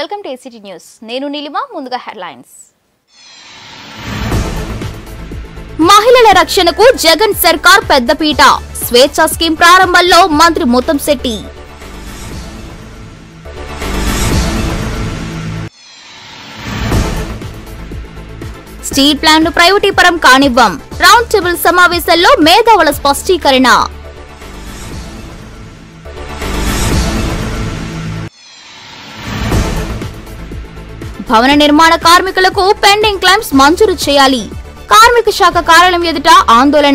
welcome to ACT news నేను నీలిమ ముందుగా headlines మహిళల రక్షణకు జగన్ సర్కార్ పెద్దపీట స్వేచ్ఛ స్కీమ్ ప్రారంభంలో మంత్రి ముత్తంశెట్టి స్టీల్ ప్లాంట్ ప్రైవేటీకరం కానివ్వం రౌండ్ టేబుల్ సమావేశంలో మేధావుల స్పష్టీకరణ భవన నిర్మాణ కార్మికులకు పెండింగ్ క్లైమ్స్ మంజూరు చేయాలి కార్మిక శాఖ కార్యాలయం ఎదుట ఆందోళన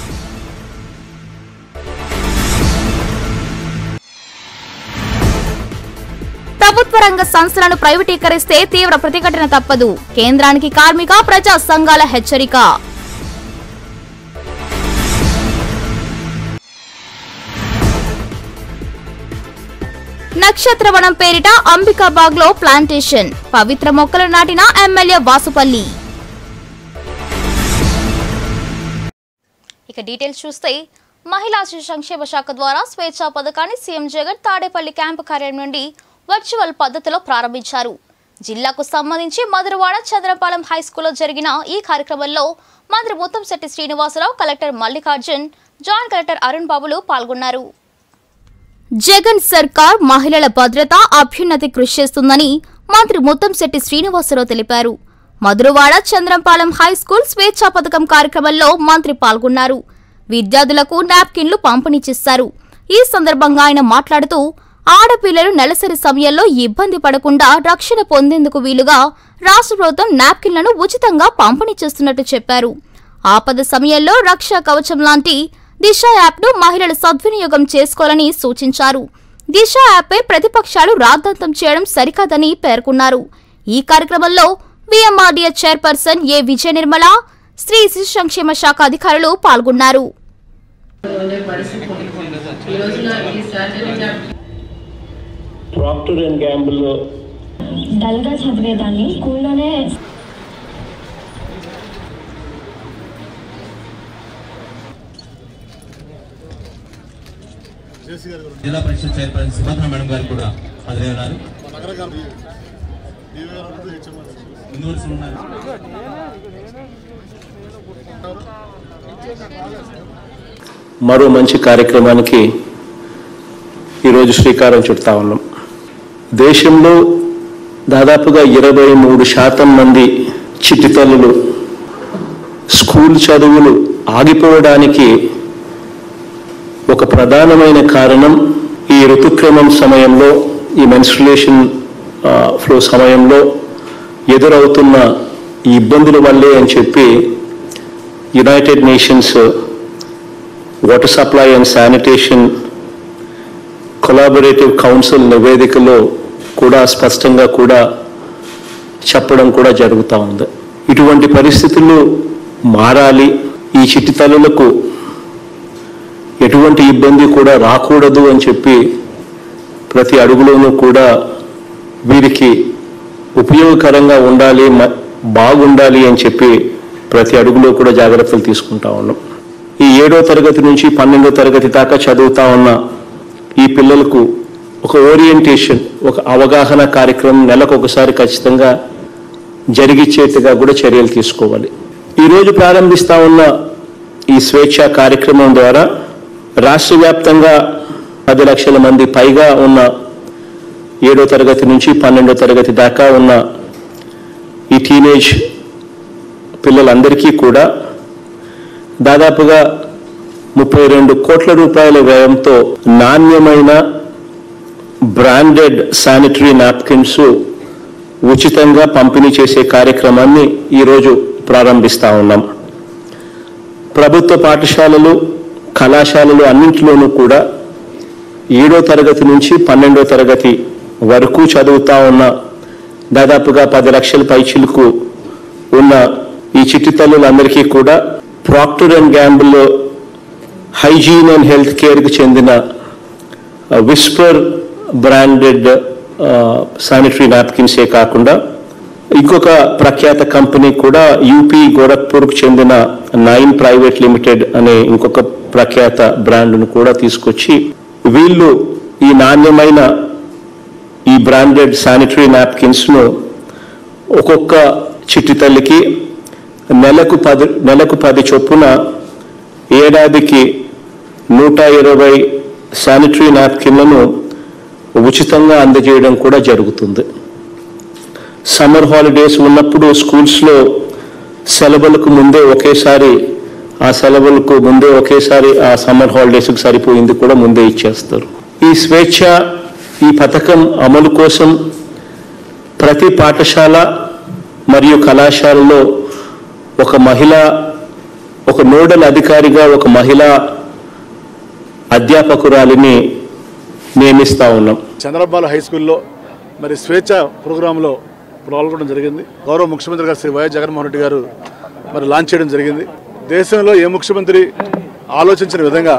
ప్రభుత్వ రంగ సంస్థలను ప్రైవేటీకరిస్తే తీవ్ర ప్రతిఘటన తప్పదు కేంద్రానికి కార్మిక ప్రజా సంఘాల హెచ్చరిక నక్షత్రవనం పేరిట అంబికాబాగ్ లో ప్లాంటేషన్ పవిత్ర మొక్కలు నాటిన ఎమ్మెల్యే వాసుపల్లి ఇక డీటెయిల్స్ చూస్తే మహిళా శిశు సంక్షేమ శాఖ ద్వారా స్వేచ్ఛా పథకాన్ని సీఎం జగన్ తాడేపల్లి క్యాంపు కార్యాలయం నుండి వర్చువల్ పద్ధతిలో ప్రారంభించారు జిల్లాకు సంబంధించి మధురవాడ చంద్రపాలెం హై స్కూల్లో జరిగిన ఈ కార్యక్రమంలో మంత్రి Muttamsetti Srinivasarao collector Mallikarjun joint collector Arun బాబులు పాల్గొన్నారు జగన్ సర్కార్ మహిళల భద్రత అభ్యున్నతి కృషి చేస్తుందని మంత్రి ముత్తంశెట్టి శ్రీనివాసరావు తెలిపారు మధురవాడ చంద్రంపాలెం హై స్కూల్ స్వేచ్ఛా పథకం కార్యక్రమంలో మంత్రి పాల్గొన్నారు విద్యార్థులకు నాప్కిన్లు పంపిణీ చేశారు ఈ సందర్భంగా ఆయన మాట్లాడుతూ ఆడపిల్లలు నెలసరి సమయంలో ఇబ్బంది పడకుండా రక్షణ పొందేందుకు వీలుగా రాష్ట్ర ప్రభుత్వం నాప్కిన్లను ఉచితంగా పంపిణీ చేస్తున్నట్టు చెప్పారు ఆపద సమయంలో రక్షా కవచం లాంటి దిశ యాప్ను మహిళలు సద్వినియోగం చేసుకోవాలని సూచించారు దిశ యాప్పై ప్రతిపక్షాలు రాద్ధాంతం చేయడం సరికాదని పేర్కొన్నారు ఈ కార్యక్రమంలో VMRDA chairperson A Vijaya Nirmala స్త్రీ శిశు సంక్షేమ శాఖ అధికారులు పాల్గొన్నారు ఉండే పరిస్థితి ఈ రోజున ఈ స్ట్రాటజీ ప్రాక్టర్ అండ్ గ్యాంబుల్ డల్గా చదివేదాన్ని స్కూల్లోనే జిల్లా పరిషత్ చైర్పర్సన్ సుభద్ర మేడం గారు కూడా హాజరై ఉన్నారు ముందు వరుసలో ఉన్నారు మరో మంచి కార్యక్రమానికి ఈరోజు శ్రీకారం చుడతా ఉన్నాం దేశంలో దాదాపుగా ఇరవై మూడు శాతం మంది చిట్టి తల్లులు స్కూల్ చదువులు ఆగిపోవడానికి ఒక ప్రధానమైన కారణం ఈ ఋతుక్రమం సమయంలో ఈ మెన్స్ట్రులేషన్ ఫ్లో సమయంలో ఎదురవుతున్న ఈ ఇబ్బందుల వల్లే అని చెప్పి United Nations water supply and sanitation collaborative council నివేదికలో కూడా స్పష్టంగా కూడా చెప్పడం కూడా జరుగుతూ ఉంది ఇటువంటి పరిస్థితులు మారాలి ఈ చిట్టి తల్లులకు ఎటువంటి ఇబ్బంది కూడా రాకూడదు అని చెప్పి ప్రతి అడుగులోనూ కూడా వీరికి ఉపయోగకరంగా ఉండాలి మ- బాగుండాలి అని చెప్పి ప్రతి అడుగులో కూడా జాగ్రత్తలు తీసుకుంటా ఉన్నాం ఈ ఏడో తరగతి నుంచి పన్నెండో తరగతి దాకా చదువుతా ఉన్న ఈ పిల్లలకు ఒక ఓరియంటేషన్ ఒక అవగాహన కార్యక్రమం నెలకు ఒకసారి ఖచ్చితంగా జరిగిచ్చేట్టుగా కూడా చర్యలు తీసుకోవాలి ఈరోజు ప్రారంభిస్తా ఉన్న ఈ స్వేచ్ఛ కార్యక్రమం ద్వారా రాష్ట్ర వ్యాప్తంగా పది లక్షల మంది పైగా ఉన్న ఏడో తరగతి నుంచి పన్నెండో తరగతి దాకా ఉన్న ఈ టీనేజ్ పిల్లలందరికీ కూడా దాదాపుగా ముప్పై రెండు కోట్ల రూపాయల వ్యయంతో నాణ్యమైన బ్రాండెడ్ శానిటరీ నాప్కిన్స్ ఉచితంగా పంపిణీ చేసే కార్యక్రమాన్ని ఈరోజు ప్రారంభిస్తా ఉన్నాం ప్రభుత్వ పాఠశాలలు కళాశాలలు అన్నింటిలోనూ కూడా ఏడో తరగతి నుంచి పన్నెండో తరగతి వరకు చదువుతా ఉన్న దాదాపుగా పది లక్షల పైచిలకు ఉన్న ఈ చిట్టి తల్లులందరికీ కూడా Procter and Gamble hygiene and health కేర్కి చెందిన విస్పర్ బ్రాండెడ్ శానిటరీ నాప్కిన్సే కాకుండా ఇంకొక ప్రఖ్యాత కంపెనీ కూడా యూపీ గోరఖ్పూర్కు చెందిన నైన్ ప్రైవేట్ లిమిటెడ్ అనే ఇంకొక ప్రఖ్యాత బ్రాండ్ను కూడా తీసుకొచ్చి వీళ్ళు ఈ నాణ్యమైన ఈ బ్రాండెడ్ శానిటరీ నాప్కిన్స్ను ఒక్కొక్క చిట్టి తల్లికి నెలకు పది నెలకు పది చొప్పున ఏడాదికి నూట ఇరవై శానిటరీ నాప్కిన్లను ఉచితంగా అందజేయడం కూడా జరుగుతుంది సమ్మర్ హాలిడేస్ ఉన్నప్పుడు స్కూల్స్లో సెలవులకు ముందే ఒకేసారి ఆ సెలవులకు ముందే ఒకేసారి ఆ సమ్మర్ హాలిడేస్కి సరిపోయింది కూడా ముందే ఇచ్చేస్తారు ఈ స్వేచ్ఛ ఈ పథకం అమలు కోసం ప్రతి పాఠశాల మరియు కళాశాలలో ఒక మహిళ ఒక నోడల్ అధికారిగా ఒక మహిళా అధ్యాపకురాలిని నియమిస్తా ఉన్నాం చంద్రబాబు హై స్కూల్లో మరి స్వేచ్ఛ ప్రోగ్రాంలో పాల్గొనడం జరిగింది గౌరవ ముఖ్యమంత్రి గారు శ్రీ వైఎస్ జగన్మోహన్ రెడ్డి గారు మరి లాంచ్ చేయడం జరిగింది దేశంలో ఏ ముఖ్యమంత్రి ఆలోచించిన విధంగా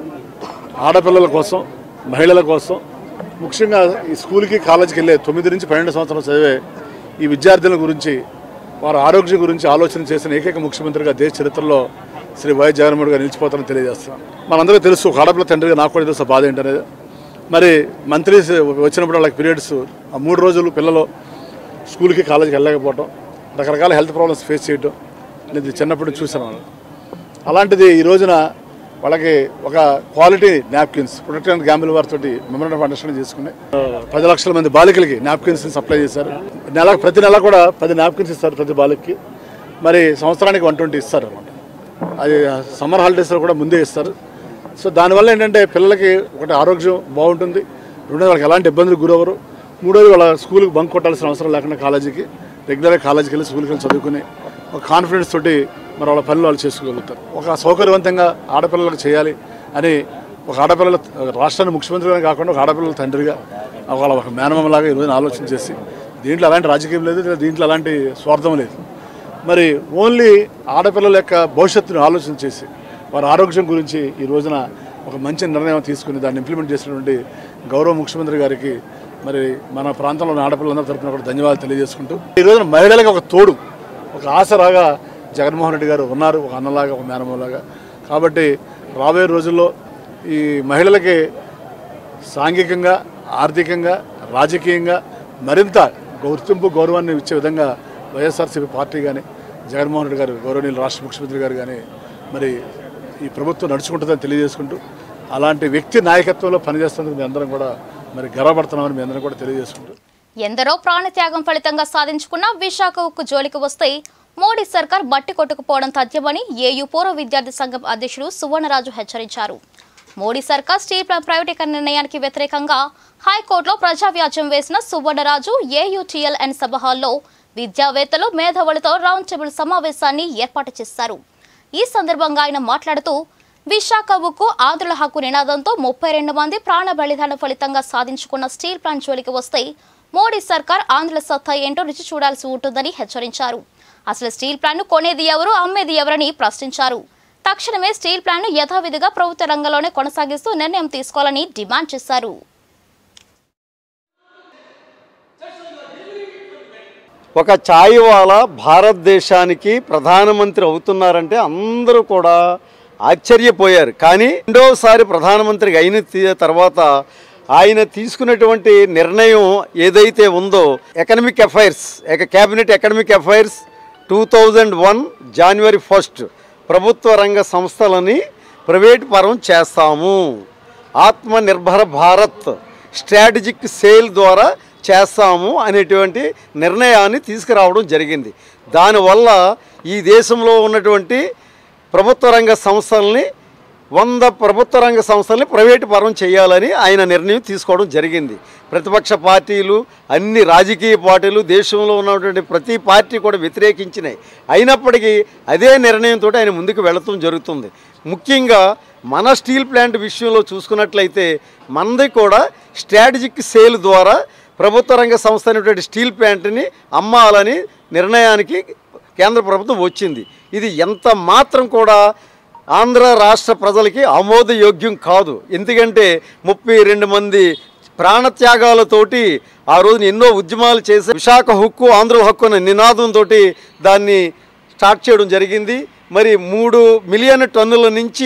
ఆడపిల్లల కోసం మహిళల కోసం ముఖ్యంగా ఈ స్కూల్కి కాలేజీకి వెళ్ళే తొమ్మిది నుంచి పన్నెండు సంవత్సరాలు చదివే ఈ విద్యార్థుల గురించి వారి ఆరోగ్యం గురించి ఆలోచన చేసిన ఏకైక ముఖ్యమంత్రిగా దేశ చరిత్రలో శ్రీ వైఎస్ జగన్మోహన్ గారు నిలిచిపోతారని తెలియజేస్తున్నాం మనందరికీ తెలుసు ఒక ఆడపిల్ల తండ్రిగా నాకు కూడా తెలుసు ఆ బాధ ఏంటనేది మరి మంత్రి వచ్చినప్పుడు వాళ్ళకి పీరియడ్స్ ఆ మూడు రోజులు పిల్లలు స్కూల్కి కాలేజీకి వెళ్ళలేకపోవటం రకరకాల హెల్త్ ప్రాబ్లమ్స్ ఫేస్ చేయటం నేను చిన్నప్పుడు చూసాను వాళ్ళు అలాంటిది ఈ రోజున వాళ్ళకి ఒక quality napkins protect and Gamble వారితో మెమోరాండం ఆఫ్ అండర్స్టాండింగ్ చేసుకుని ఆ, పది లక్షల మంది బాలికలకి నాప్కిన్స్ సప్లై చేశారు నెల ప్రతి నెల కూడా పది నాప్కిన్స్ ఇస్తారు ప్రతి బాలికకి మరి సంవత్సరానికి వన్ ట్వంటీ ఇస్తారు అనమాట అది సమ్మర్ హాలిడేస్లో కూడా ముందే ఇస్తారు సో దానివల్ల ఏంటంటే పిల్లలకి ఒకటి ఆరోగ్యం బాగుంటుంది రెండోది వాళ్ళకి ఎలాంటి ఇబ్బందులు గురవరు మూడోది వాళ్ళ స్కూల్కి బంక్ కొట్టాల్సిన అవసరం లేకుండా కాలేజీకి రెగ్యులర్గా కాలేజీకి వెళ్ళి స్కూల్కి వెళ్ళి చదువుకుని ఒక కాన్ఫిడెన్స్ తోటి మరి వాళ్ళ పనులు వాళ్ళు చేసుకోగలుగుతారు ఒక సౌకర్యవంతంగా ఆడపిల్లలకు చేయాలి అని ఒక ఆడపిల్లల రాష్ట్రాన్ని ముఖ్యమంత్రిగా కాకుండా ఒక ఆడపిల్లల తండ్రిగా వాళ్ళ ఒక మేనమలాగా ఈరోజు ఆలోచన చేసి దీంట్లో అలాంటి రాజకీయం లేదు దీంట్లో అలాంటి స్వార్థం లేదు మరి ఓన్లీ ఆడపిల్లల యొక్క భవిష్యత్తును ఆలోచన చేసి వారి ఆరోగ్యం గురించి ఈ రోజున ఒక మంచి నిర్ణయం తీసుకుని దాన్ని ఇంప్లిమెంట్ చేసినటువంటి గౌరవ ముఖ్యమంత్రి గారికి మరి మన ప్రాంతంలోని ఆడపిల్లలందరి తరపున కూడా ధన్యవాదాలు తెలియజేసుకుంటూ ఈ రోజున మహిళలకు ఒక తోడు ఒక ఆసరాగా జగన్మోహన్ రెడ్డి గారు ఉన్నారు ఒక అన్నలాగా ఒక మేనమ్మలాగా కాబట్టి రాబోయే రోజుల్లో ఈ మహిళలకి సాంఘికంగా ఆర్థికంగా రాజకీయంగా మరింత గుర్తింపు గౌరవాన్ని ఇచ్చే విధంగా వైఎస్ఆర్సీపీ పార్టీ కానీ జగన్మోహన్ రెడ్డి గారు గౌరవనీయులు రాష్ట్ర ముఖ్యమంత్రి గారు కానీ మరి ఈ ప్రభుత్వం నడుచుకుంటుందని తెలియజేసుకుంటూ అలాంటి వ్యక్తి నాయకత్వంలో పనిచేస్తున్నందుకు మీ అందరం కూడా మరి గర్వపడుతున్నామని మీ అందరం కూడా తెలియజేసుకుంటూ ఎందరో ప్రాణత్యాగం ఫలితంగా సాధించుకున్న విశాఖ ఉక్కు జోలికి వస్తే మోడీ సర్కార్ బట్టి కొట్టుకుపోవడం తథ్యమని ఏయూ పూర్వ విద్యార్థి సంఘం అధ్యక్షుడు సువర్ణరాజు హెచ్చరించారు మోడీ సర్కార్ స్టీల్ ప్లాంట్ ప్రైవేటీకరణ నిర్ణయానికి వ్యతిరేకంగా హైకోర్టులో ప్రజావ్యాజ్యం వేసిన సువర్ణరాజు ఏయూటీఎల్ఎన్ సభ హాల్లో విద్యావేత్తలు మేధావులతో రౌండ్ టేబుల్ సమావేశాన్ని ఏర్పాటు చేశారు ఈ సందర్భంగా ఆయన మాట్లాడుతూ విశాఖ ఉక్కు ఆదుల హక్కు నినాదంతో ముప్పై రెండు మంది ప్రాణ బలిదానం ఫలితంగా సాధించుకున్న స్టీల్ ప్లాంట్ జోలికి వస్తే మోడీ సర్కార్ ఆంధ్రుల సత్తా ఏంటో రుచి చూడాల్సి ఉంటుందని హెచ్చరించారు అసలు స్టీల్ ప్లాంట్ కొనేది ఎవరు అమ్మేది ఎవరని ప్రశ్నించారు తక్షణమే స్టీల్ ప్లాంట్ యథావిధిగా ప్రభుత్వ రంగంలోనే కొనసాగిస్తూ నిర్ణయం తీసుకోవాలని డిమాండ్ చేశారు ఒక ఛాయ్ వాల భారతదేశానికి ప్రధానమంత్రి అవుతున్నారంటే అందరూ కూడా ఆశ్చర్యపోయారు కానీ రెండోసారి ప్రధానమంత్రి అయిన తీ- తర్వాత ఆయన తీసుకున్నటువంటి నిర్ణయం ఏదైతే ఉందో economic affairs cabinet economic affairs two thousand one జనవరి ఫస్ట్ ప్రభుత్వ రంగ సంస్థలని ప్రైవేట్ పరం చేస్తాము ఆత్మనిర్భర భారత్ స్ట్రాటజిక్ సేల్ ద్వారా చేస్తాము అనేటువంటి నిర్ణయాన్ని తీసుకురావడం జరిగింది దానివల్ల ఈ దేశంలో ఉన్నటువంటి ప్రభుత్వ రంగ సంస్థల్ని వంద ప్రభుత్వ రంగ సంస్థల్ని ప్రైవేటు పరం చేయాలని ఆయన నిర్ణయం తీసుకోవడం జరిగింది ప్రతిపక్ష పార్టీలు అన్ని రాజకీయ పార్టీలు దేశంలో ఉన్నటువంటి ప్రతి పార్టీ కూడా వ్యతిరేకించినాయి అయినప్పటికీ అదే నిర్ణయంతో ఆయన ముందుకు వెళుతూ జరుగుతుంది ముఖ్యంగా మన స్టీల్ ప్లాంట్ విషయంలో చూసుకున్నట్లయితే మనది కూడా స్ట్రాటజిక్ సేల్ ద్వారా ప్రభుత్వ రంగ సంస్థ అయినటువంటి స్టీల్ ప్లాంట్ని అమ్మాలని నిర్ణయానికి కేంద్ర ప్రభుత్వం వచ్చింది ఇది ఎంత మాత్రం కూడా ఆంధ్ర రాష్ట్ర ప్రజలకి ఆమోదయోగ్యం కాదు ఎందుకంటే ముప్పై రెండు మంది ప్రాణత్యాగాలతోటి ఆ రోజున ఎన్నో ఉద్యమాలు చేసి విశాఖ హక్కు ఆంధ్రుల హక్కు అనే నినాదంతో దాన్ని స్టార్ట్ చేయడం జరిగింది మరి మూడు మిలియన్ టన్నుల నుంచి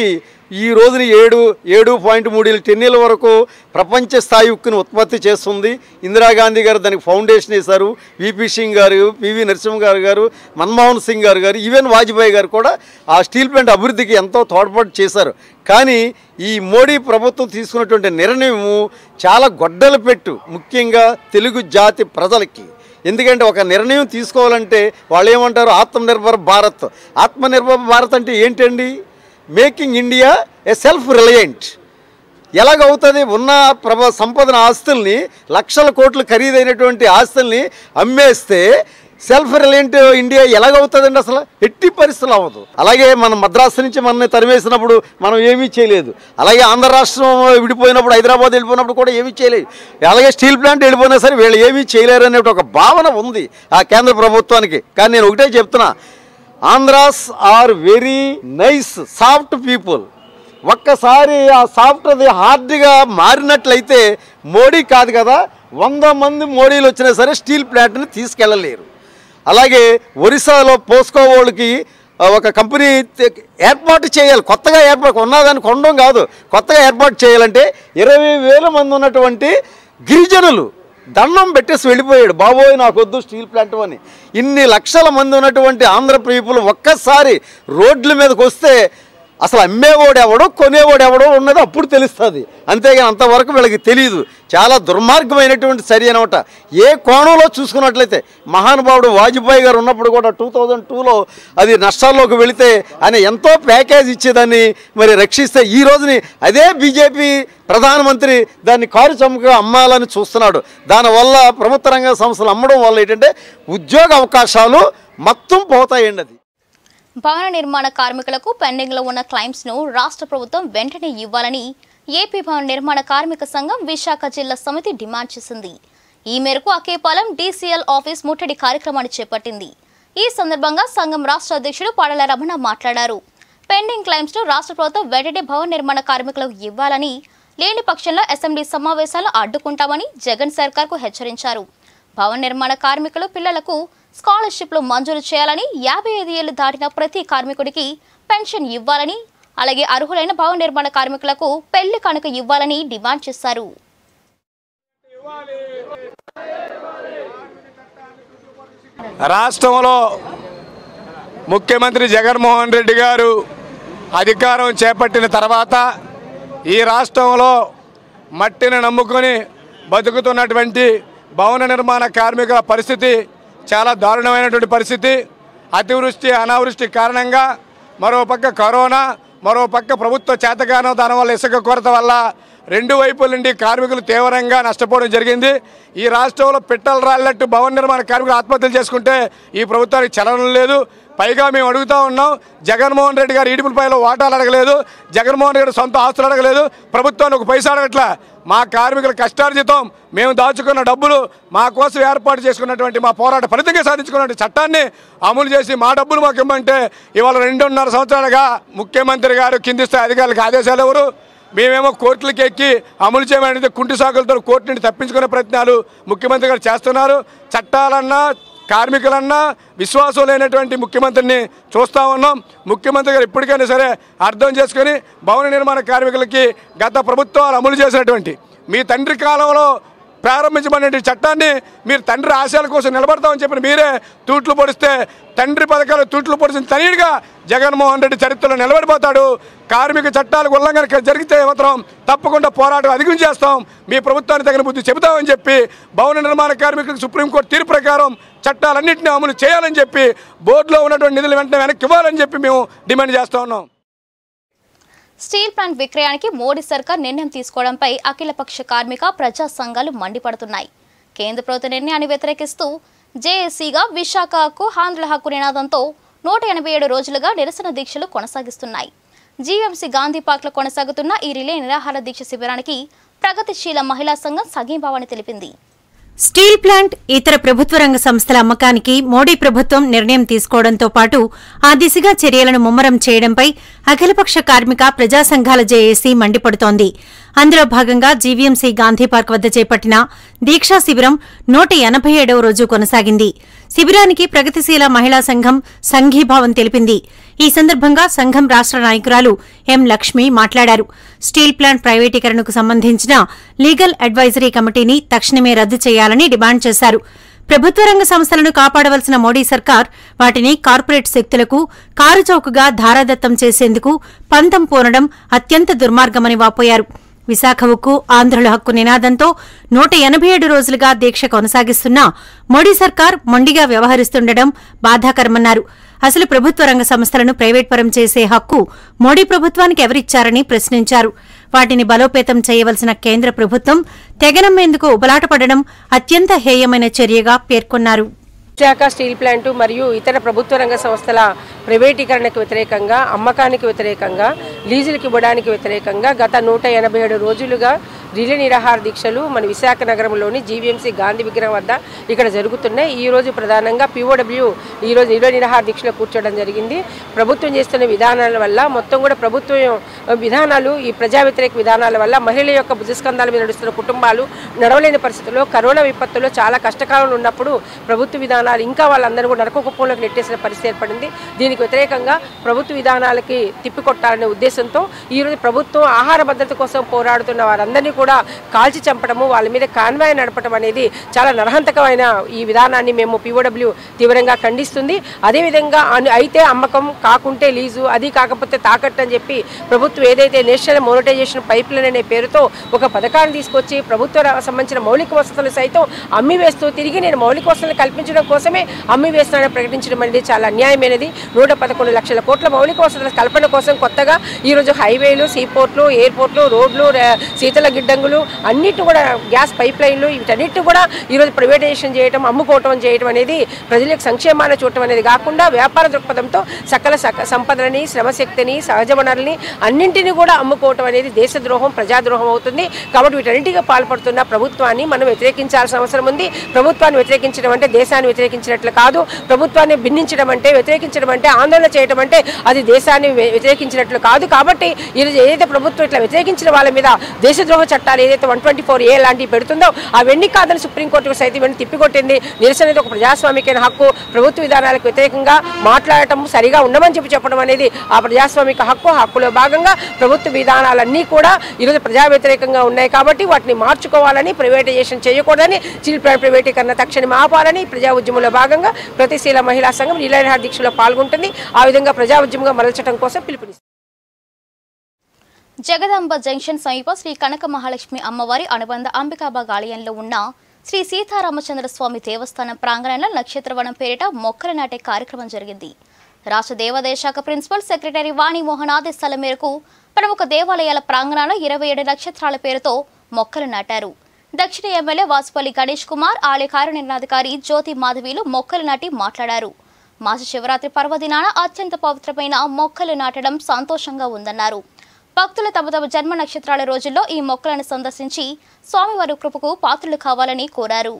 ఈ రోజున ఏడు ఏడు పాయింట్ మూడు టెన్నీల వరకు ప్రపంచ స్థాయి ఉక్కును ఉత్పత్తి చేస్తుంది ఇందిరాగాంధీ గారు దానికి ఫౌండేషన్ వేశారు విపి సింగ్ గారు పివి నరసింహ గారు గారు మన్మోహన్ సింగ్ గారు గారు ఈవెన్ వాజ్పేయి గారు కూడా ఆ స్టీల్ ప్లాంట్ అభివృద్ధికి ఎంతో తోడ్పాటు చేశారు కానీ ఈ మోడీ ప్రభుత్వం తీసుకున్నటువంటి నిర్ణయము చాలా గొడ్డలు పెట్టు ముఖ్యంగా తెలుగు జాతి ప్రజలకి ఎందుకంటే ఒక నిర్ణయం తీసుకోవాలంటే వాళ్ళు ఏమంటారు ఆత్మనిర్భర్ భారత్ ఆత్మనిర్భర్ భారత్ అంటే ఏంటండి making India a self reliant ఎలాగవుతుంది ఉన్న ప్రభ సంపదన ఆస్తుల్ని లక్షల కోట్లు ఖరీదైనటువంటి ఆస్తుల్ని అమ్మేస్తే సెల్ఫ్ రిలయంట్ ఇండియా ఎలాగవుతుందండి అసలు ఎట్టి పరిస్థితులు అవ్వదు అలాగే మన మద్రాసు నుంచి మనల్ని తరిమేసినప్పుడు మనం ఏమీ చేయలేదు అలాగే ఆంధ్ర రాష్ట్రం విడిపోయినప్పుడు హైదరాబాద్ వెళ్ళిపోయినప్పుడు కూడా ఏమీ చేయలేదు అలాగే స్టీల్ ప్లాంట్ వెళ్ళిపోయినా సరే వీళ్ళు ఏమీ చేయలేరు అనే ఒక భావన ఉంది ఆ కేంద్ర ప్రభుత్వానికి కానీ నేను ఒకటే చెప్తున్నా Andhras are very nice soft people ఒక్కసారి ఆ సాఫ్ట్ది హార్డ్గా మారినట్లయితే మోడీ కాదు కదా వంద మంది మోడీలు వచ్చినా సరే స్టీల్ ప్లాంట్ని తీసుకెళ్ళలేరు అలాగే ఒరిస్సాలో పోస్కో వాళ్ళకి ఆ, ఒక కంపెనీ తె- ఏర్పాటు చేయాలి కొత్తగా ఏర్పాటు ఉన్నదాన్ని కొనడం కాదు కొత్తగా ఏర్పాటు చేయాలంటే ఇరవై వేల మంది ఉన్నటువంటి గిరిజనులు దండం పెట్టేసి వెళ్ళిపోయాడు బాబోయ్ నాకు వద్దు స్టీల్ ప్లాంట్ అని ఇన్ని లక్షల మంది ఉన్నటువంటి ఆంధ్ర పీపుల్ ఒక్కసారి రోడ్ల మీదకి వస్తే అసలు అమ్మేవాడు ఎవడో కొనేవాడు ఎవడో ఉన్నది అప్పుడు తెలుస్తుంది అంతేగాని అంతవరకు వీళ్ళకి తెలియదు చాలా దుర్మార్గమైనటువంటి చర్య అనమాట ఏ కోణంలో చూసుకున్నట్లయితే మహానుభావుడు వాజ్పేయి గారు ఉన్నప్పుడు కూడా టూ థౌజండ్ టూలో అది నష్టాల్లోకి వెళితే ఆయన ఎంతో ప్యాకేజ్ ఇచ్చేదాన్ని మరి రక్షిస్తే ఈ రోజుని అదే బీజేపీ ప్రధానమంత్రి దాన్ని కారు చముకగా అమ్మాలని చూస్తున్నాడు దానివల్ల ప్రభుత్వ రంగ సంస్థలు అమ్మడం వల్ల ఏంటంటే ఉద్యోగ అవకాశాలు మొత్తం పోతాయండి అది భవన నిర్మాణ కార్మికులకు పెండింగ్ లో ఉన్న క్లైమ్స్ ను రాష్ట్ర ప్రభుత్వం వెంటనే ఇవ్వాలని ఏపీ భవన నిర్మాణ కార్మిక సంఘం విశాఖ జిల్లా సమితి డిమాండ్ చేసింది ఈ మేరకు అకేపాలెం డీసీఎల్ ఆఫీస్ ముట్టడి కార్యక్రమాన్ని చేపట్టింది ఈ సందర్భంగా సంఘం రాష్ట్ర అధ్యక్షుడు పాడల రమణ మాట్లాడారు పెండింగ్ క్లైమ్స్ ను రాష్ట్ర ప్రభుత్వం వెంటనే భవన నిర్మాణ కార్మికులకు ఇవ్వాలని లేని పక్షంలో అసెంబ్లీ సమావేశాలు అడ్డుకుంటామని జగన్ సర్కార్కు హెచ్చరించారు భవన నిర్మాణ కార్మికులు పిల్లలకు స్కాలర్షిప్లు మంజూరు చేయాలని యాభై ఐదు ఏళ్లు దాటిన ప్రతి కార్మికుడికి పెన్షన్ ఇవ్వాలని అలాగే అర్హులైన భవన నిర్మాణ కార్మికులకు పెళ్లి కానుక ఇవ్వాలని డిమాండ్ చేశారు రాష్ట్రంలో ముఖ్యమంత్రి జగన్మోహన్ రెడ్డి గారు అధికారం చేపట్టిన తర్వాత ఈ రాష్ట్రంలో మట్టిని నమ్ముకొని బతుకుతున్నటువంటి భవన నిర్మాణ కార్మికుల పరిస్థితి చాలా దారుణమైనటువంటి పరిస్థితి అతివృష్టి అనావృష్టి కారణంగా మరో పక్క కరోనా మరో పక్క ప్రభుత్వ చేతగానం దాని వల్ల ఇసుక కొరత వల్ల రెండు వైపుల నుండి కార్మికులు తీవ్రంగా నష్టపోవడం జరిగింది ఈ రాష్ట్రంలో పిట్టల రాళ్ళట్టు భవన నిర్మాణ కార్మికులు ఆత్మహత్యలు చేసుకుంటే ఈ ప్రభుత్వానికి చలనం లేదు పైగా మేము అడుగుతా ఉన్నాం జగన్మోహన్ రెడ్డి గారు ఈడిపులపైలో వాటాలు అడగలేదు జగన్మోహన్ రెడ్డి గారు సొంత ఆస్తులు అడగలేదు ప్రభుత్వాన్ని ఒక పైసా అడగట్లా మా కార్మికుల కష్టార్జితం మేము దాచుకున్న డబ్బులు మా కోసం ఏర్పాటు చేసుకున్నటువంటి మా పోరాట ఫలితంగా సాధించుకున్నటువంటి చట్టాన్ని అమలు చేసి మా డబ్బులు మాకు ఇమ్మంటే ఇవాళ రెండున్నర సంవత్సరాలుగా ముఖ్యమంత్రి గారు కింది స్థాయి అధికారులకు ఆదేశాలు ఎవరు మేమేమో కోర్టులకు ఎక్కి అమలు చేయమనేది కుంటి సాకులతో కోర్టు నుండి తప్పించుకునే ప్రయత్నాలు ముఖ్యమంత్రి గారు చేస్తున్నారు చట్టాలన్నా కార్మికులన్నా విశ్వాసం లేనటువంటి ముఖ్యమంత్రిని చూస్తూ ఉన్నాం ముఖ్యమంత్రి గారు ఇప్పటికైనా సరే అర్థం చేసుకొని భవన నిర్మాణ కార్మికులకి గత ప్రభుత్వాలు అమలు చేసినటువంటి మీ తండ్రి కాలంలో ప్రారంభించబడిన చట్టాన్ని మీరు తండ్రి ఆశయాల కోసం నిలబడతామని చెప్పిన మీరే తూట్లు పొడిస్తే తండ్రి పథకాలు తూట్లు పొడిచిన తనీడుగా జగన్మోహన్ రెడ్డి చరిత్రలో నిలబడిపోతాడు కార్మిక చట్టాలకు ఉల్లంఘన జరిగితే మాత్రం తప్పకుండా పోరాటం అధిగం చేస్తాం మీ ప్రభుత్వాన్ని తగిన బుద్ధి చెబుతామని చెప్పి భవన నిర్మాణ కార్మికులకు సుప్రీంకోర్టు తీర్పు ప్రకారం చట్టాలన్నింటినీ అమలు చేయాలని చెప్పి బోర్డులో ఉన్నటువంటి నిధులు వెంటనే వెనక్కి ఇవ్వాలని చెప్పి మేము డిమాండ్ చేస్తూ ఉన్నాం స్టీల్ ప్లాంట్ విక్రయానికి మోడీ సర్కార్ నిర్ణయం తీసుకోవడంపై అఖిలపక్ష కార్మిక ప్రజా సంఘాలు మండిపడుతున్నాయి కేంద్ర ప్రభుత్వ నిర్ణయాన్ని వ్యతిరేకిస్తూ జేఏసీగా విశాఖ హక్కు ఆంధ్రుల హక్కు నినాదంతో నూట ఎనభై ఏడు రోజులుగా నిరసన దీక్షలు కొనసాగిస్తున్నాయి జీఎంసీ గాంధీ పార్క్లో కొనసాగుతున్న ఈ రిలే నిరాహార దీక్ష శిబిరానికి ప్రగతిశీల మహిళా సంఘం సంఘీభావాన్ని తెలిపింది స్టీల్ ప్లాంట్ ఇతర ప్రభుత్వ రంగ సంస్థల అమ్మకానికి మోడీ ప్రభుత్వం నిర్ణయం తీసుకోవడంతో పాటు ఆ దిశగా చర్యలను ముమ్మరం చేయడంపై అఖిలపక్ష కార్మిక ప్రజా సంఘాల జేఏసీ మండిపడుతోంది అందులో భాగంగా జీవీఎంసీ గాంధీ పార్క్ వద్ద చేపట్టిన దీక్షా శిబిరం నూట ఎనభై ఏడవ రోజు కొనసాగింది శిబిరానికి ప్రగతిశీల మహిళా సంఘం సంఘీభావం తెలిపింది ఈ సందర్భంగా సంఘం రాష్ట్ర నాయకురాలు ఎం లక్ష్మి మాట్లాడారు స్టీల్ ప్లాంట్ ప్రైవేటీకరణకు సంబంధించిన లీగల్ అడ్వైజరీ కమిటీని తక్షణమే రద్దు చేయాలని డిమాండ్ చేశారు ప్రభుత్వ రంగ సంస్థలను కాపాడవలసిన మోడీ సర్కార్ వాటిని కార్పొరేట్ శక్తులకు కారుచౌకగా ధారాదత్తం చేసేందుకు పంతం పూనడం అత్యంత దుర్మార్గమని వాపోయారు విశాఖ ఉక్కు ఆంధ్రుల హక్కు నినాదంతో నూట ఎనభై ఏడు రోజులుగా దీక్ష కొనసాగిస్తున్నా మోడీ సర్కార్ మొండిగా వ్యవహరిస్తుండడం బాధాకరమన్నారు అసలు ప్రభుత్వ రంగ సంస్థలను ప్రైవేట్ పరం చేసే హక్కు మోడీ ప్రభుత్వానికి ఎవరిచ్చారని ప్రశ్నించారు వాటిని బలోపేతం చేయవలసిన కేంద్ర ప్రభుత్వం తెగనమ్మేందుకు ఉబలాటపడడం అత్యంత హేయమైన చర్యగా పేర్కొన్నారు విశాఖ స్టీల్ ప్లాంటు మరియు ఇతర ప్రభుత్వ రంగ సంస్థల ప్రైవేటీకరణకు వ్యతిరేకంగా అమ్మకానికి వ్యతిరేకంగా లీజులకు ఇవ్వడానికి వ్యతిరేకంగా గత నూట ఎనభై ఏడు రోజులుగా రిలే నిరాహార దీక్షలు మన విశాఖ నగరంలోని జీవీఎంసీ గాంధీ విగ్రహం వద్ద ఇక్కడ జరుగుతున్నాయి ఈ రోజు ప్రధానంగా పీఓడబ్ల్యూ ఈ రోజు రిలే నిరాహార దీక్షలో కూర్చోవడం జరిగింది ప్రభుత్వం చేస్తున్న విధానాల వల్ల మొత్తం కూడా ప్రభుత్వం విధానాలు ఈ ప్రజా వ్యతిరేక విధానాల వల్ల మహిళల యొక్క భుజస్కంధాల మీద నడుస్తున్న కుటుంబాలు నడవలేని పరిస్థితుల్లో కరోనా విపత్తులో చాలా కష్టకాలంలో ఉన్నప్పుడు ప్రభుత్వ విధానాలు ఇంకా వాళ్ళందరూ కూడా నరక కుప్పంలోకి నెట్టేసిన పరిస్థితి ఏర్పడింది దీనికి వ్యతిరేకంగా ప్రభుత్వ విధానాలకి తిప్పికొట్టాలనే ఉద్దేశంతో ఈరోజు ప్రభుత్వం ఆహార భద్రత కోసం పోరాడుతున్న వారందరినీ కూడా కాల్చి చంపడము వాళ్ళ మీద కాన్వాయ్ నడపడం అనేది చాలా నరహంతకమైన ఈ విధానాన్ని మేము పీఓడబ్ల్యూ తీవ్రంగా ఖండిస్తుంది అదేవిధంగా అను- అయితే అమ్మకం కాకుంటే లీజు అది కాకపోతే తాకట్టు అని చెప్పి ప్రభుత్వం ఏదైతే నేషనల్ మోనటైజేషన్ పైప్ లైన్ అనే పేరుతో ఒక పథకాన్ని తీసుకొచ్చి ప్రభుత్వ ర- సంబంధించిన మౌలిక వసతులు సైతం అమ్మి వేస్తూ తిరిగి నేను మౌలిక వసతులు కల్పించడం కోసమే అమ్మి వేస్తున్నానని ప్రకటించడం అనేది చాలా అన్యాయమైనది నూట పదకొండు లక్షల కోట్ల మౌలిక వసతుల కల్పన కోసం కొత్తగా ఈరోజు హైవేలు సీపోర్ట్లు ఎయిర్పోర్ట్లు రోడ్లు ర- శీతల గిడ్డంగులు అన్నిటి కూడా గ్యాస్ పైప్ లైన్లు వీటన్నిటి కూడా ఈరోజు ప్రైవేటైజేషన్ చేయడం అమ్ముకోవటం చేయడం అనేది ప్రజలకు సంక్షేమాన్ని చూడటం అనేది కాకుండా వ్యాపార దృక్పథంతో సకల సక సంపదలని శ్రమశక్తిని సహజ వనరుల్ని అన్నింటినీ కూడా అమ్ముకోవటం అనేది దేశద్రోహం ప్రజాద్రోహం అవుతుంది కాబట్టి వీటన్నిటిగా పాల్పడుతున్న ప్రభుత్వాన్ని మనం వ్యతిరేకించాల్సిన అవసరం ఉంది ప్రభుత్వాన్ని వ్యతిరేకించడం అంటే దేశాన్ని వ్యతిరేకించినట్లు కాదు ప్రభుత్వాన్ని భిన్నించడం అంటే వ్యతిరేకించడం అంటే ఆందోళన చేయడం అంటే అది దేశాన్ని వ్య- వ్యతిరేకించినట్లు కాదు కాబట్టి ఈరోజు ఏదైతే ప్రభుత్వం ఇట్లా వ్యతిరేకించిన వాళ్ళ మీద దేశద్రోహ చట్టాలు ఏదైతే వన్ ట్వంటీ ఫోర్ ఏ లాంటివి పెడుతుందో అవన్నీ కాదని సుప్రీంకోర్టు సైతం ఇవన్నీ తిప్పికొట్టింది నిరసన అనేది ఒక ప్రజాస్వామికైన హక్కు ప్రభుత్వ విధానాలకు వ్యతిరేకంగా మాట్లాడటం సరిగా ఉండమని చెప్పి చెప్పడం అనేది ఆ ప్రజాస్వామిక హక్కు ఆ హక్కులో భాగంగా ప్రభుత్వ విధానాలన్నీ కూడా ఈరోజు ప్రజా వ్యతిరేకంగా ఉన్నాయి కాబట్టి వాటిని మార్చుకోవాలని ప్రైవేటైజేషన్ చేయకూడదని స్టీల్ ప్లాంట్ ప్రైవేటీకరణ తక్షణం ఆపాలని ప్రజా ఉద్యమంలో భాగంగా ప్రతిశీల మహిళా సంఘం నీలనిహార దీక్షలో పాల్గొంటుంది ఆ విధంగా ప్రజా ఉద్యమంగా మరల్చడం కోసం పిలుపునిస్తుంది జగదాంబ జంక్షన్ సమీప శ్రీ కనక మహాలక్ష్మి అమ్మవారి అనుబంధ అంబికాబాగ్ ఆలయంలో ఉన్న శ్రీ సీతారామచంద్ర స్వామి దేవస్థానం ప్రాంగణంలో నక్షత్రవనం పేరిట మొక్కలు నాటే కార్యక్రమం జరిగింది రాష్ట్ర దేవాదాయ శాఖ ప్రిన్సిపల్ సెక్రటరీ వాణిమోహన్ ఆదేశాల మేరకు ప్రముఖ దేవాలయాల ప్రాంగణంలో ఇరవై ఏడు నక్షత్రాల పేరుతో మొక్కలు నాటారు దక్షిణ ఎమ్మెల్యే వాసుపల్లి గణేష్ కుమార్ ఆలయ కార్యనిర్వహణాధికారి జ్యోతి మాధవీలు మొక్కలు నాటి మాట్లాడారు మాస శివరాత్రి పర్వదినాన అత్యంత పవిత్రమైన మొక్కలు నాటడం సంతోషంగా ఉందన్నారు భక్తులు తమ తమ జన్మ నక్షత్రాల రోజుల్లో ఈ మొక్కలను సందర్శించి స్వామివారి కృపకు పాత్రలు కావాలని కోరారు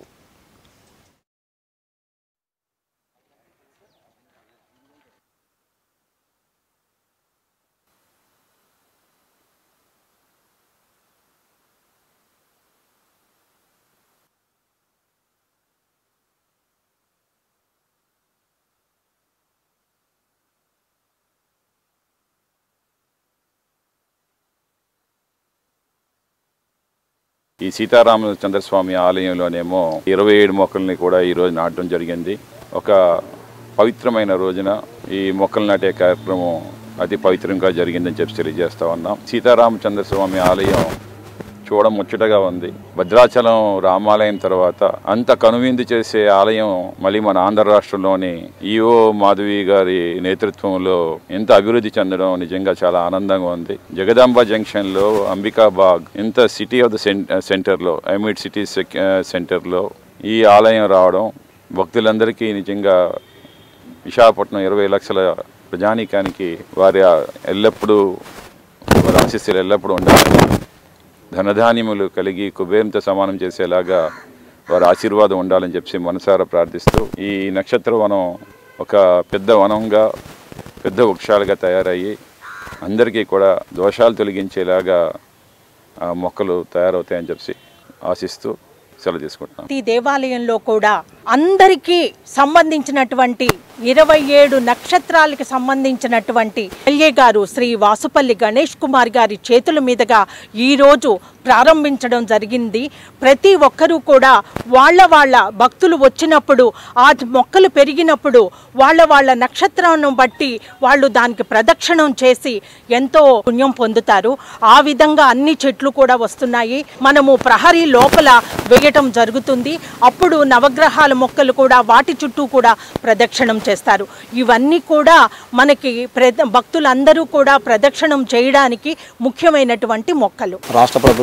ఈ సీతారామచంద్రస్వామి ఆలయంలోనేమో ఇరవై ఏడు మొక్కల్ని కూడా ఈరోజు నాటడం జరిగింది ఒక పవిత్రమైన రోజున ఈ మొక్కలు నాటే కార్యక్రమం అతి పవిత్రంగా జరిగిందని చెప్పి తెలియజేస్తా ఉన్నాం సీతారామచంద్రస్వామి ఆలయం చూడ ముచ్చటగా ఉంది భద్రాచలం రామాలయం తర్వాత అంత కనువిందు చేసే ఆలయం మళ్ళీ మన ఆంధ్ర రాష్ట్రంలోని ఈఓ మాధవి గారి నేతృత్వంలో ఎంత అభివృద్ధి చెందడం నిజంగా చాలా ఆనందంగా ఉంది జగదాంబ జంక్షన్లో అంబికాబాగ్ ఇంత సిటీ ఆఫ్ ద సెంటర్లో ఐమిడ్ సిటీ సెంటర్లో ఈ ఆలయం రావడం భక్తులందరికీ నిజంగా విశాఖపట్నం ఇరవై లక్షల ప్రజానీకానికి వారి ఎల్లప్పుడూ వారి ఆశీస్సులు ఎల్లప్పుడూ ఉండాలి ధనధాన్యములు కలిగి కుబేరంతో సమానం చేసేలాగా వారి ఆశీర్వాదం ఉండాలని చెప్పి మనసారా ప్రార్థిస్తూ ఈ నక్షత్ర వనం ఒక పెద్ద వనంగా పెద్ద వృక్షాలుగా తయారయ్యి అందరికీ కూడా దోషాలు తొలగించేలాగా ఆ మొక్కలు తయారవుతాయని చెప్పి ఆశిస్తూ సెలవు తీసుకుంటున్నాను ప్రతి దేవాలయంలో కూడా అందరికీ సంబంధించినటువంటి ఇరవై ఏడు నక్షత్రాలకి సంబంధించినటువంటి ఎల్ఏ గారు శ్రీ వాసుపల్లి గణేష్ కుమార్ గారి చేతుల మీదుగా ఈరోజు ప్రారంభించడం జరిగింది ప్రతి ఒక్కరూ కూడా వాళ్ళ వాళ్ళ భక్తులు వచ్చినప్పుడు ఆ మొక్కలు పెరిగినప్పుడు వాళ్ళ వాళ్ళ నక్షత్రాన్ని బట్టి వాళ్ళు దానికి ప్రదక్షిణం చేసి ఎంతో పుణ్యం పొందుతారు ఆ విధంగా అన్ని చెట్లు కూడా వస్తున్నాయి మనము ప్రహరీ లోపల వేయటం జరుగుతుంది అప్పుడు నవగ్రహాల మొక్కలు కూడా వాటి చుట్టూ కూడా ప్రదక్షిణం చేస్తారు ఇవన్నీ కూడా మనకి ప్ర- భక్తులందరూ కూడా ప్రదక్షిణం చేయడానికి ముఖ్యమైనటువంటి మొక్కలు రాష్ట్ర ప్రభుత్వం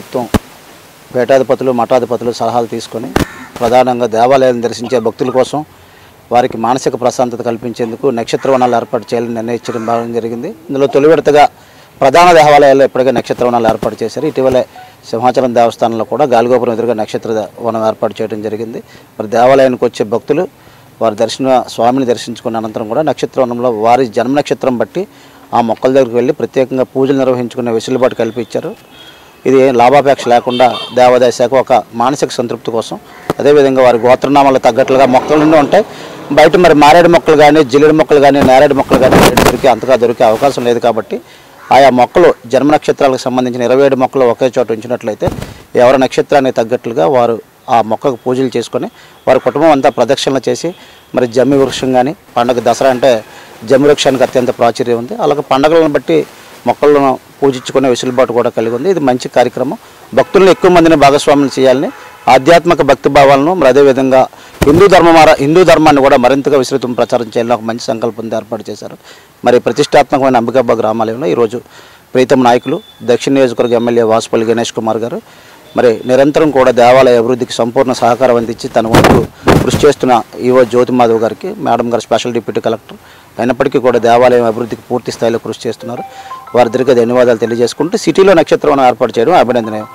పీఠాధిపతులు మఠాధిపతులు సలహాలు తీసుకొని ప్రధానంగా దేవాలయాలను దర్శించే భక్తుల కోసం వారికి మానసిక ప్రశాంతత కల్పించేందుకు నక్షత్ర వనాలు ఏర్పాటు చేయాలని నిర్ణయించడం బాగా జరిగింది ఇందులో తొలి విడతగా ప్రధాన దేవాలయాల్లో ఇప్పటికే నక్షత్ర వనాలు ఏర్పాటు చేశారు ఇటీవలే సింహాచలం దేవస్థానంలో కూడా గాలిగోపురం ఎదురుగా నక్షత్ర వనం ఏర్పాటు చేయడం జరిగింది మరి దేవాలయానికి వచ్చే భక్తులు వారి దర్శన స్వామిని దర్శించుకున్న అనంతరం కూడా నక్షత్ర వనంలో వారి జన్మ నక్షత్రం బట్టి ఆ మొక్కల దగ్గరికి వెళ్ళి ప్రత్యేకంగా పూజలు నిర్వహించుకునే వెసులుబాటు కల్పించారు ఇది ఏం లాభాపేక్ష లేకుండా దేవాదాయ శాఖ ఒక మానసిక సంతృప్తి కోసం అదేవిధంగా వారి గోత్రనామాలకు తగ్గట్లుగా మొక్కలు నుండి ఉంటాయి బయట మరి మారేడు మొక్కలు కానీ జిల్లేడు మొక్కలు కానీ నేరేడు మొక్కలు కానీ రేటు దొరికే అంతగా దొరికే అవకాశం లేదు కాబట్టి ఆయా మొక్కలు జన్మ నక్షత్రాలకు సంబంధించిన ఇరవై ఏడు మొక్కలు ఒకే చోట ఉంచినట్లయితే ఎవరి నక్షత్రానికి తగ్గట్లుగా వారు ఆ మొక్కకు పూజలు చేసుకొని వారి కుటుంబం అంతా ప్రదక్షిణలు చేసి మరి జమ్మి వృక్షం కానీ పండగ దసరా అంటే జమ్మి వృక్షానికి అత్యంత ప్రాచుర్యం ఉంది అలాగే పండగలను బట్టి మొక్కలను పూజించుకునే వెసులుబాటు కూడా కలిగి ఉంది ఇది మంచి కార్యక్రమం భక్తులను ఎక్కువ మందిని భాగస్వాములు చేయాలని ఆధ్యాత్మిక భక్తి భావాలను మరి అదేవిధంగా హిందూ ధర్మం హిందూ ధర్మాన్ని కూడా మరింతగా విస్తృతం ప్రచారం చేయాలని ఒక మంచి సంకల్పంతో ఏర్పాటు చేశారు మరి ప్రతిష్టాత్మకమైన అంబికాబా గ్రామాలయంలో ఈరోజు ప్రీతం నాయకులు దక్షిణ నియోజకవర్గ ఎమ్మెల్యే వాసుపల్లి గణేష్ కుమార్ గారు మరి నిరంతరం కూడా దేవాలయ అభివృద్ధికి సంపూర్ణ సహకారం అందించి తన వంతు కృషి చేస్తున్న ఈవో జ్యోతి మాధవ్ గారికి మేడం గారు స్పెషల్ డిప్యూటీ కలెక్టర్ అయినప్పటికీ కూడా దేవాలయం అభివృద్ధికి పూర్తి స్థాయిలో కృషి చేస్తున్నారు వారిద్దరికీ ధన్యవాదాలు తెలియజేసుకుంటూ సిటీలో నక్షత్రం ఏర్పాటు చేయడం అభినందనీయం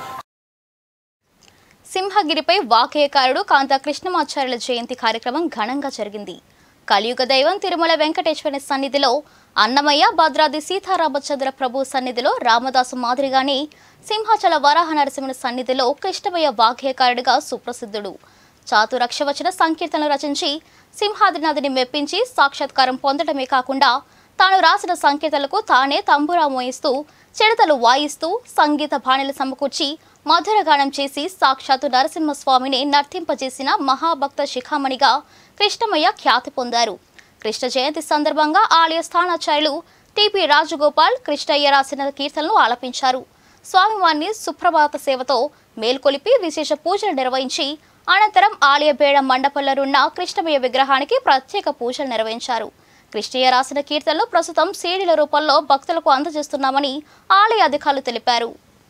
సింహగిరిపై వాకేయకారుడు కాంతా కృష్ణమాచార్యుల జయంతి కార్యక్రమం ఘనంగా జరిగింది కలియుగ దైవం తిరుమల వెంకటేశ్వరుని సన్నిధిలో అన్నమయ్య భద్రాది సీతారామచంద్ర ప్రభు సన్నిధిలో రామదాసు మాదిరిగానే సింహాచల వరాహ నరసింహుని సన్నిధిలో కృష్ణమయ్య వాగ్గేయకారుడిగా సుప్రసిద్ధుడు చాతురక్షవచన సంకీర్తనలు రచించి సింహాద్రినాథుని మెప్పించి సాక్షాత్కారం పొందడమే కాకుండా తాను రాసిన సంకీర్తనలకు తానే తంబురా మోయిస్తూ చిడతలు వాయిస్తూ సంగీత బాణలు సమకూర్చి మధురగానం చేసి సాక్షాత్తు నరసింహస్వామిని నర్తింపజేసిన మహాభక్త శిఖామణిగా కృష్ణమయ్య ఖ్యాతి పొందారు కృష్ణ జయంతి సందర్భంగా ఆలయ స్థానాచార్యులు టిపి రాజగోపాల్ కృష్ణయ్య రాసిన కీర్తనలు ఆలపించారు స్వామివారిని సుప్రభాత సేవతో మేల్కొలిపి విశేష పూజలు నిర్వహించి అనంతరం ఆలయ బేడ మండపంలోనున్న కృష్ణమయ్య విగ్రహానికి ప్రత్యేక పూజలు నిర్వహించారు కృష్ణయ్య రాసిన కీర్తనలు ప్రస్తుతం సీడీల రూపంలో భక్తులకు అందజేస్తున్నామని ఆలయ అధికారులు తెలిపారు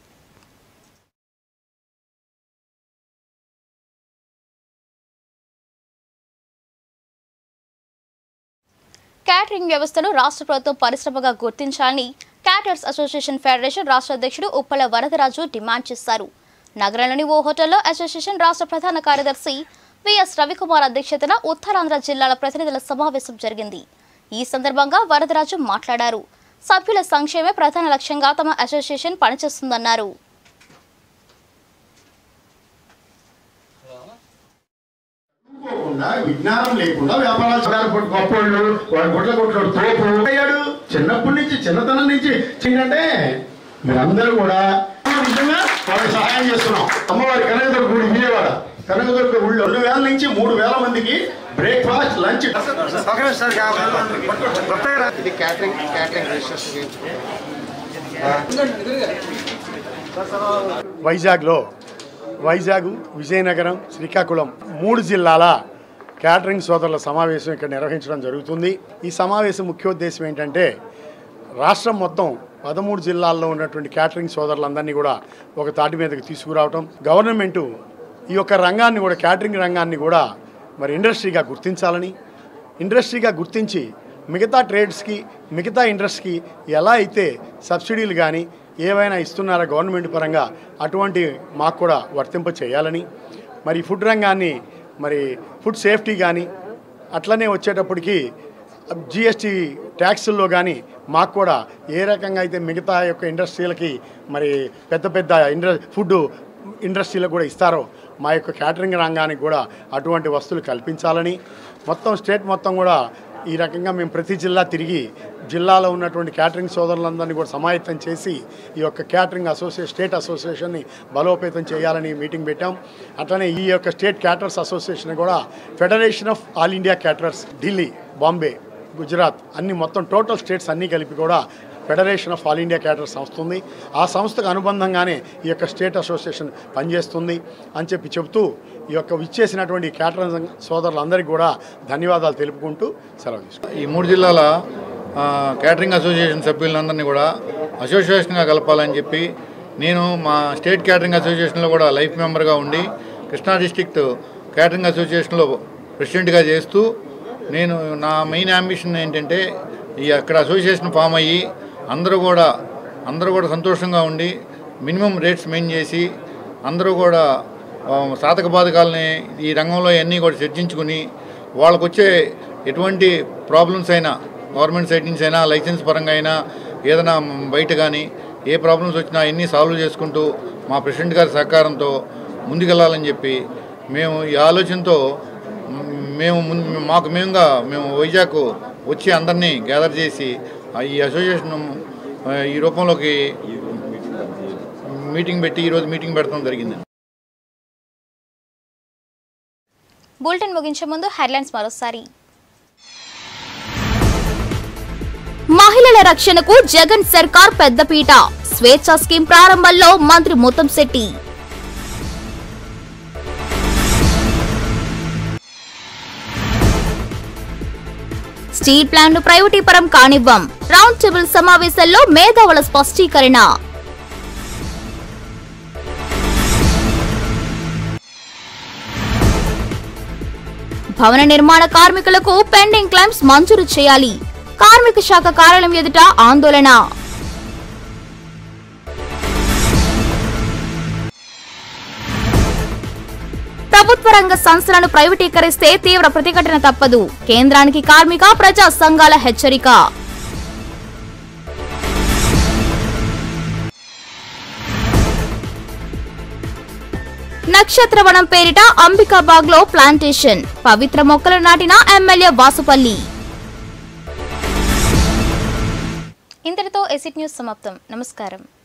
క్యాటరింగ్ వ్యవస్థను రాష్ట్ర ప్రభుత్వం పరిశ్రమగా గుర్తించాలని క్యాటర్స్ అసోసియేషన్ ఫెడరేషన్ రాష్ట్ర అధ్యక్షుడు ఉప్పల వరదరాజు డిమాండ్ చేశారు నగరంలోని ఓ హోటల్లో అసోసియేషన్ రాష్ట్ర ప్రధాన కార్యదర్శి విఎస్ రవికుమార్ అధ్యక్షతన ఉత్తరాంధ్ర జిల్లాల ప్రతినిధుల సమావేశం జరిగింది ఈ సందర్భంగా వరదరాజు మాట్లాడారు సభ్యుల సంక్షేమే ప్రధాన లక్ష్యంగా తమ అసోసియేషన్ పనిచేస్తుందన్నారు లేకుండా విజ్ఞానం లేకుండా వ్యాపారాలు చేయాలి గొప్పోళ్ళు వాడు గుడ్ల కొట్టాడు తోపు అయ్యాడు చిన్నప్పటి నుంచి చిన్నతనం నుంచి ఏంటంటే మీరందరూ కూడా నిజంగా వాళ్ళకి సహాయం చేస్తున్నాం అమ్మవారి కనకదుర్గ గుడి విజయవాడ కనకదుర్గ గుడిలో రెండు వేల నుంచి మూడు వేల మందికి బ్రేక్ఫాస్ట్ లంచ్ ఇది క్యాటరింగ్ క్యాటరింగ్ రిజిస్ట్రేషన్ వైజాగ్లో వైజాగ్ విజయనగరం శ్రీకాకుళం మూడు జిల్లాల క్యాటరింగ్ సోదరుల సమావేశం ఇక్కడ నిర్వహించడం జరుగుతుంది ఈ సమావేశం ముఖ్యోద్దేశం ఏంటంటే రాష్ట్రం మొత్తం పదమూడు జిల్లాల్లో ఉన్నటువంటి క్యాటరింగ్ సోదరులందరినీ కూడా ఒక తాటి మీదకి తీసుకురావటం గవర్నమెంటు ఈ యొక్క రంగాన్ని కూడా క్యాటరింగ్ రంగాన్ని కూడా మరి ఇండస్ట్రీగా గుర్తించాలని ఇండస్ట్రీగా గుర్తించి మిగతా ట్రేడ్స్కి మిగతా ఇండస్ట్రీకి ఎలా అయితే సబ్సిడీలు కానీ ఏవైనా ఇస్తున్నారా గవర్నమెంట్ పరంగా అటువంటి మాకు కూడా వర్తింప చేయాలని మరి ఫుడ్ రంగాన్ని మరి ఫుడ్ సేఫ్టీ కానీ అట్లనే వచ్చేటప్పటికి జిఎస్టీ ట్యాక్సుల్లో కానీ మాకు కూడా ఏ రకంగా అయితే మిగతా యొక్క ఇండస్ట్రీలకి మరి పెద్ద పెద్ద ఇండ్ర ఫుడ్ ఇండస్ట్రీలకు కూడా ఇస్తారో మా యొక్క క్యాటరింగ్ రంగానికి కూడా అటువంటి వస్తువులు కల్పించాలని మొత్తం స్టేట్ మొత్తం కూడా ఈ రకంగా మేము ప్రతి జిల్లా తిరిగి జిల్లాలో ఉన్నటువంటి క్యాటరింగ్ సోదరులందరినీ కూడా సమాయత్తం చేసి ఈ యొక్క క్యాటరింగ్ అసోసియేషన్ స్టేట్ అసోసియేషన్ని బలోపేతం చేయాలని మీటింగ్ పెట్టాం అట్లనే ఈ యొక్క స్టేట్ క్యాటర్స్ అసోసియేషన్ కూడా federation of all India caterers Delhi Bombay Gujarat అన్ని మొత్తం టోటల్ స్టేట్స్ అన్నీ కలిపి కూడా federation of all India cater సంస్థ ఉంది ఆ సంస్థకు అనుబంధంగానే ఈ యొక్క స్టేట్ అసోసియేషన్ పనిచేస్తుంది అని చెప్పి చెబుతూ ఈ యొక్క విచ్చేసినటువంటి క్యాటరింగ్ సోదరులందరికీ కూడా ధన్యవాదాలు తెలుపుకుంటూ సెలవు తీసుకుంటాం ఈ మూడు జిల్లాల ఆ, క్యాటరింగ్ అసోసియేషన్ సభ్యులందరినీ కూడా అసోసియేషన్గా కలపాలని చెప్పి నేను మా స్టేట్ క్యాటరింగ్ అసోసియేషన్లో కూడా లైఫ్ మెంబర్గా ఉండి కృష్ణా డిస్ట్రిక్ట్ క్యాటరింగ్ అసోసియేషన్లో ప్రెసిడెంట్గా చేస్తూ నేను నా మెయిన్ అంబిషన్ ఏంటంటే ఈ అక్కడ అసోసియేషన్ ఫామ్ అయ్యి అందరూ కూడా అందరూ కూడా సంతోషంగా ఉండి మినిమం రేట్స్ మెయిన్ చేసి అందరూ కూడా ఆ, సాధక బాధకాలని ఈ రంగంలో అన్నీ కూడా చర్చించుకుని వాళ్ళకు వచ్చే ఎటువంటి ప్రాబ్లమ్స్ అయినా గవర్నమెంట్ సైడ్ నుంచి అయినా లైసెన్స్ పరంగా అయినా ఏదైనా బయట కానీ ఏ ప్రాబ్లమ్స్ వచ్చినా అన్నీ సాల్వ్ చేసుకుంటూ మా ప్రెసిడెంట్ గారి సహకారంతో ముందుకెళ్ళాలని చెప్పి మేము ఈ ఆలోచనతో మ్, మేము ముందు మాకు మేముగా మేము వైజాగ్ వచ్చి అందరినీ గ్యాదర్ చేసి ఆ ఈ అసోసియేషన్ ఆ, ఈ రూపంలోకి మీటింగ్ పెట్టి ఈరోజు మీటింగ్ పెట్టడం జరిగింది బులెటిన్ ముగించే ముందు హెడ్లైన్స్ మరోసారి మహిళల రక్షణకు జగన్ సర్కార్ పెద్దపీట స్వేచ్ఛ స్కీమ్ ప్రారంభంలో మంత్రి ముత్తంశెట్టి స్టీల్ ప్లాంట్ ప్రైవేటీకరం కానివ్వం రౌండ్ టేబుల్ సమావేశంలో మేధావుల స్పష్టీకరణ భవన నిర్మాణ కార్మికులకు పెండింగ్ క్లైమ్స్ మంజూరు చేయాలి కార్మిక శాఖ కార్యాలయం ఎదుట ఆందోళన ప్రభుత్వ రంగ సంస్థలను ప్రైవేటీకరిస్తే తీవ్ర ప్రతిఘటన తప్పదు కేంద్రానికి కార్మిక ప్రజా సంఘాల హెచ్చరిక నక్షత్రవనం పేరిట అంబికాబాగ్ లో ప్లాంటేషన్ పవిత్ర మొక్కలు నాటిన ఎమ్మెల్యే వాసుపల్లి ఇంతటితో ఎసిట్ న్యూస్ సమాప్తం నమస్కారం